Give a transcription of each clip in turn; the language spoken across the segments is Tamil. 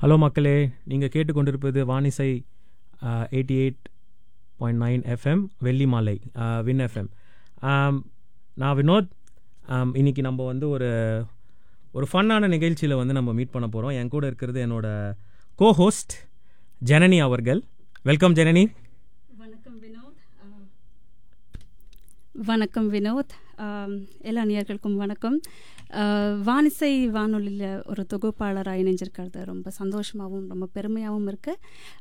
ஹலோ மக்களே நீங்கள் கேட்டுக்கொண்டிருப்பது வானிசை eighty eight point nine FM வெள்ளி மாலை வின் எஃப்எம் நான் வினோத் ஆம், இன்னைக்கு நம்ம வந்து ஒரு ஒரு ஃபன்னான நிகழ்ச்சியில் வந்து நம்ம மீட் பண்ண போகிறோம் என் கூட இருக்கிறது என்னோட கோ ஹோஸ்ட் ஜனனி அவர்கள் வெல்கம் ஜனனி வணக்கம் வினோத் அஹ், வணக்கம் வினோத் ஆம், எல்லா நேயர்களுக்கும் வணக்கம் அஹ், வானிசை வானொலியில் ஒரு தொகுப்பாளராக இணைஞ்சிருக்கிறது ரொம்ப சந்தோஷமாகவும் ரொம்ப பெருமையாகவும் இருக்கு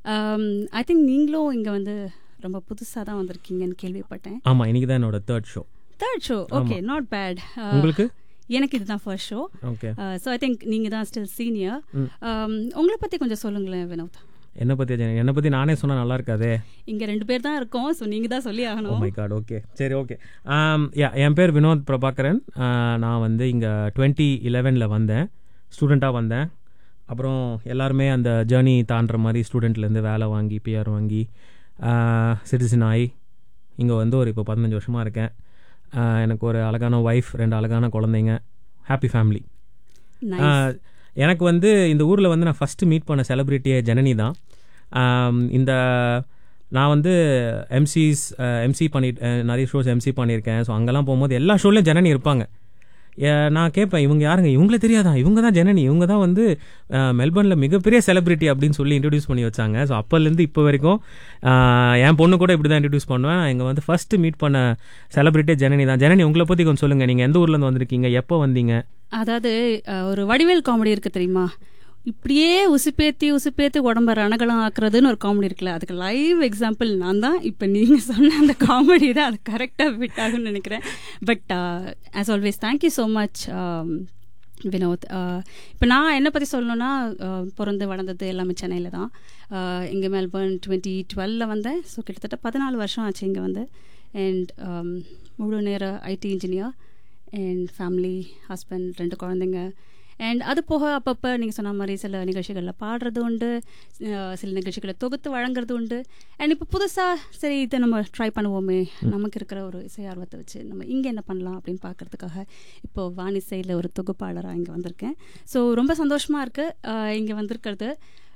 ஐ திங்க் நீங்களும் இங்கே வந்து ரொம்ப புதுசாக தான் வந்திருக்கீங்கன்னு கேள்விப்பட்டேன் ஆமாம் இன்னைக்கு தான் என்னோட third show third show okay not bad உங்களுக்கு எனக்கு இதுதான் first show okay so I think நீங்கள் தான் ஸ்டில் சீனியர் உங்களை பற்றி கொஞ்சம் சொல்லுங்களேன் வினோத் என்னை பற்றி ஜனனி என்னை பற்றி நானே சொன்னால் நல்லா இருக்காதே இங்கே ரெண்டு பேர் தான் இருக்கோம் ஸோ நீங்கள் தான் சொல்லி ஓ ஆகணும் மை காட் ஓகே சரி ஓகே யா என் பேர் வினோத் பிரபாகரன் ஆஹ் நான் வந்து இங்கே டுவெண்ட்டி இலெவனில் வந்தேன் ஸ்டூடெண்ட்டாக வந்தேன் அப்புறம் எல்லாருமே அந்த ஜேர்னி தாண்டுற மாதிரி ஸ்டூடெண்ட்லேருந்து வேலை வாங்கி பிஆர் வாங்கி சிட்டிசன் ஆகி இங்கே வந்து ஒரு இப்போ பதினஞ்சு வருஷமாக இருக்கேன் ஆஹ் எனக்கு ஒரு அழகான ஒய்ஃப் ரெண்டு அழகான குழந்தைங்க ஹாப்பி ஃபேமிலி Nice. ஆஹ் எனக்கு வந்து இந்த ஊரில் வந்து நான் ஃபஸ்ட்டு மீட் பண்ண செலிப்ரிட்டியே ஜனனி தான் ஆம், இந்த நான் வந்து எம்சிஸ் எம்சி பண்ணிட்டு அஹ், நிறைய ஷோஸ் எம்சி பண்ணியிருக்கேன் ஸோ அங்கெல்லாம் போகும்போது எல்லா ஷோலையும் ஜனனி இருப்பாங்க ஏ, நான் கேட்பேன் இவங்க யாருங்க இவங்களே தெரியாதா இவங்க தான் ஜனனி இவங்க தான் வந்து மெல்பர்னில் மிகப்பெரிய செலிபிரிட்டி அப்படின்னு சொல்லி இன்ட்ரடியூஸ் பண்ணி வச்சாங்க ஸோ அப்போலேருந்து இப்போ வரைக்கும் ஆஹ், என் பொண்ணு கூட இப்படி தான் இன்ட்ரடியூஸ் பண்ணுவேன் இங்கே வந்து ஃபஸ்ட்டு மீட் பண்ண செலிபிரிட்டியே ஜனனி தான் ஜனனி உங்களை பற்றி கொஞ்சம் சொல்லுங்கள் நீங்கள் எந்த ஊர்லேருந்து வந்திருக்கீங்க எப்போ வந்தீங்க அதாவது அஹ், ஒரு வடிவேல் காமெடி இருக்கு தெரியுமா இப்படியே உசுப்பேத்தி உசுப்பேத்தி உடம்ப ரணகலம் ஆக்குறதுன்னு ஒரு காமெடி இருக்குல்ல அதுக்கு லைவ் எக்ஸாம்பிள் நான் தான் இப்போ நீங்கள் சொன்ன அந்த காமெடி தான் அது கரெக்டாக ஃபிட் ஆகும்னு நினைக்கிறேன் but as always thank you so much Vinoth இப்போ நான் என்னை பற்றி சொல்லணும்னா அஹ், பிறந்து வளர்ந்தது எல்லாமே சென்னையில் தான் இங்கே மெல்பர்ன் டுவெண்ட்டி டுவெலில் வந்தேன் ஸோ கிட்டத்தட்ட பதினாலு வருஷம் ஆச்சு இங்கே வந்து அண்ட் முழு நேர IT engineer and family husband ரெண்டு குழந்தைங்க அண்ட் அது போக அப்பப்போ நீங்கள் சொன்ன மாதிரி சில நிகழ்ச்சிகளில் பாடுறது உண்டு அஹ் சில நிகழ்ச்சிகளை தொகுத்து வழங்குறது உண்டு அண்ட் இப்போ புதுசாக சரி இதை நம்ம ட்ரை பண்ணுவோமே நமக்கு இருக்கிற ஒரு இசை ஆர்வத்தை வச்சு நம்ம இங்கே என்ன பண்ணலாம் அப்படின்னு பார்க்கறதுக்காக இப்போ வானிசையில் ஒரு தொகுப்பாளராக இங்கே வந்திருக்கேன் ஸோ ரொம்ப சந்தோஷமாக இருக்குது இங்கே வந்திருக்கிறது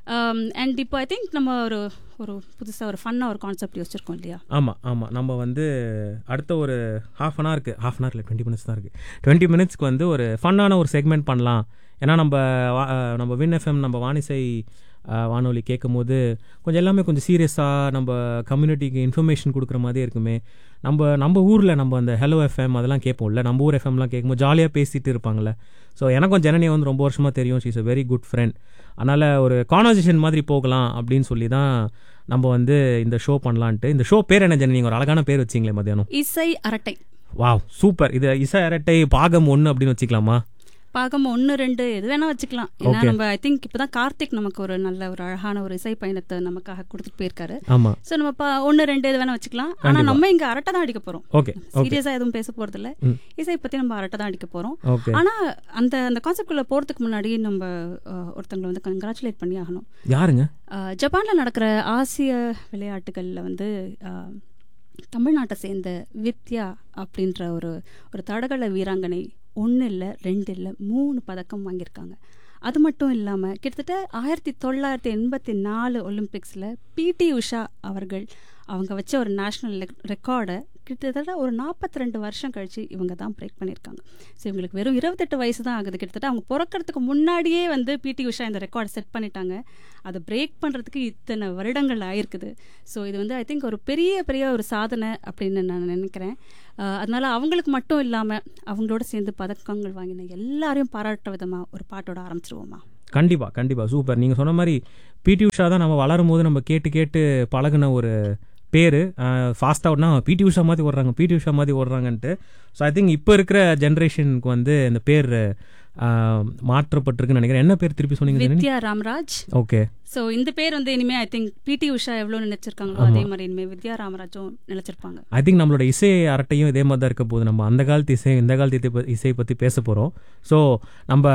அண்ட் இப்போ ஐ திங்க் நம்ம ஒரு ஒரு புதுசாக ஒரு ஃபன்னாக ஒரு கான்செப்ட் யோசிச்சிருக்கோம் இல்லையா ஆமாம் ஆமாம் நம்ம வந்து அடுத்த ஒரு ஹாஃப் அன் ஹவருக்கு ஹாஃப் அன் ஹவர் இல்லை டுவெண்ட்டி மினிட்ஸ் தான் இருக்குது டுவெண்ட்டி மினிட்ஸ்க்கு வந்து ஒரு ஃபன்னான ஒரு செக்மெண்ட் பண்ணலாம் ஏன்னா நம்ம வா- அஹ் நம்ம வின் எஃப்எம் நம்ம வானிசை அஹ், வானொலி கேட்கும் போது கொஞ்சம் எல்லாமே கொஞ்சம் சீரியஸாக நம்ம கம்யூனிட்டிக்கு இன்ஃபர்மேஷன் கொடுக்குற மாதிரியே இருக்குமே நம்ம நம்ம ஊரில் நம்ம அந்த ஹலோ எஃப்எம் அதெல்லாம் கேட்போம்ல நம்ம ஊர் எஃப்எம்லாம் கேட்கும்போது ஜாலியாக பேசிட்டு இருப்பாங்கல்ல ஸோ எனக்கும் ஜனனியை வந்து ரொம்ப வருஷமாக தெரியும் she's a very good friend அதனால் ஒரு கான்வர்சேஷன் மாதிரி போகலாம் அப்படின்னு சொல்லி தான் நம்ம வந்து இந்த ஷோ பண்ணலான்ட்டு இந்த ஷோ பேர் என்ன ஜனனி நீங்கள் ஒரு அழகான பேர் வச்சிங்களே மத்தியானம் இசை அரட்டை வாவ் சூப்பர் இது இசை அரட்டை பாகம் ஒன்று அப்படின்னு வச்சுக்கலாமா பாகம் ஒன்று ரெண்டு எது வேணா வச்சுக்கலாம் ஏன்னா Okay. நம்ம ஐ திங்க் இப்போதான் கார்த்திக் நமக்கு ஒரு நல்ல ஒரு அழகான ஒரு இசை பயணத்தை நமக்காக கொடுத்துட்டு போயிருக்காரு ஆமாம் ஸோ நம்ம பா ஒன்று ரெண்டு எது வேணா வச்சுக்கலாம் ஆனா கண்டிப்பா. நம்ம இங்க அரட்டை தான் அடிக்க போறோம் ஓகே ஓகே சீரியஸா எதுவும் பேச போறது இல்ல ம். இசை பத்தி நம்ம அரட்டை தான் அடிக்க போறோம் ஓகே ஆனா அந்த அந்த கான்செப்ட்குள்ள போறதுக்கு முன்னாடி நம்ம அஹ், ஒருத்தங்களை வந்து கங்க்ராச்சுலேட் பண்ணி ஆகணும் யாருங்க அஹ், ஜப்பான்ல நடக்கிற ஆசிய விளையாட்டுகள்ல வந்து அஹ், தமிழ்நாட்டை சேர்ந்த வித்யா அப்படின்ற ஒரு ஒரு தடகள வீராங்கனை ஒன்று இல்லை ரெண்டு இல்லை மூணு பதக்கம் வாங்கியிருக்காங்க அது மட்டும் இல்லாமல் கிட்டத்தட்ட ஆயிரத்தி தொள்ளாயிரத்தி எண்பத்தி நாலு ஒலிம்பிக்ஸில் பிடி உஷா அவர்கள் அவங்க வச்ச ஒரு நேஷ்னல் ரெக்கார்டை கிட்டத்தட்ட ஒரு நாற்பத்தி ரெண்டு வருஷம் கழிச்சு இவங்க தான் பிரேக் பண்ணியிருக்காங்க ஸோ இவங்களுக்கு வெறும் இருபத்தெட்டு வயசு தான் ஆகுது கிட்டத்தட்ட அவங்க பிறக்கறதுக்கு முன்னாடியே வந்து பிடி உஷா இந்த ரெக்கார்டை செட் பண்ணிட்டாங்க அதை பிரேக் பண்ணுறதுக்கு இத்தனை வருடங்கள் ஆயிருக்குது ஸோ இது வந்து ஐ திங்க் ஒரு பெரிய பெரிய ஒரு சாதனை அப்படின்னு நான் நினைக்கிறேன் அஹ் அதனால அவங்களுக்கு மட்டும் இல்லாமல் அவங்களோட சேர்ந்து பதக்கங்கள் வாங்கின எல்லாரையும் பாராட்டுற விதமாக ஒரு பாட்டோட ஆரம்பிச்சிருவோமா கண்டிப்பாக கண்டிப்பாக சூப்பர் நீங்கள் சொன்ன மாதிரி பிடி உஷா தான் நம்ம வளரும் போது நம்ம கேட்டு கேட்டு பழகுன ஒரு பேர் ஃபாஸ்ட் அவுட்னா பிடி உஷா மாதிரி ஓடுறாங்க பிடி உஷா மாதிரி ஓடுறாங்கன்ட்டு ஸோ ஐ திங்க் இப்போ இருக்கிற ஜென்ரேஷனுக்கு வந்து இந்த பேர் ஆஹ், மாற்றப்பட்டிருக்குன்னு நினைக்கிறேன் என்ன பேர் திருப்பி சொன்னீங்க ஜனனி? வித்யா ராமராஜ் ஓகே ஸோ இந்த பேர் வந்து இனிமே ஐ திங்க் பிடி உஷா எவ்வளோ நினைச்சிருக்காங்களோ அதே மாதிரி இனிமே வித்யா ராமராஜும் நினைச்சிருப்பாங்க ஐ திங்க் நம்மளோட இசை அரட்டையும் இதே மாதிரி தான் இருக்க போகுது நம்ம அந்த காலத்து இசை இந்த காலத்து இசை ப- இசை பற்றி பேச போகிறோம் ஸோ நம்ம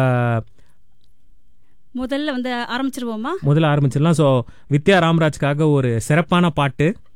முதல்ல வந்து ஆரம்பிச்சிருவோமா முதல்ல ஆரம்பிச்சிடலாம் ஸோ வித்யா ராமராஜ்க்காக ஒரு சிறப்பான பாட்டு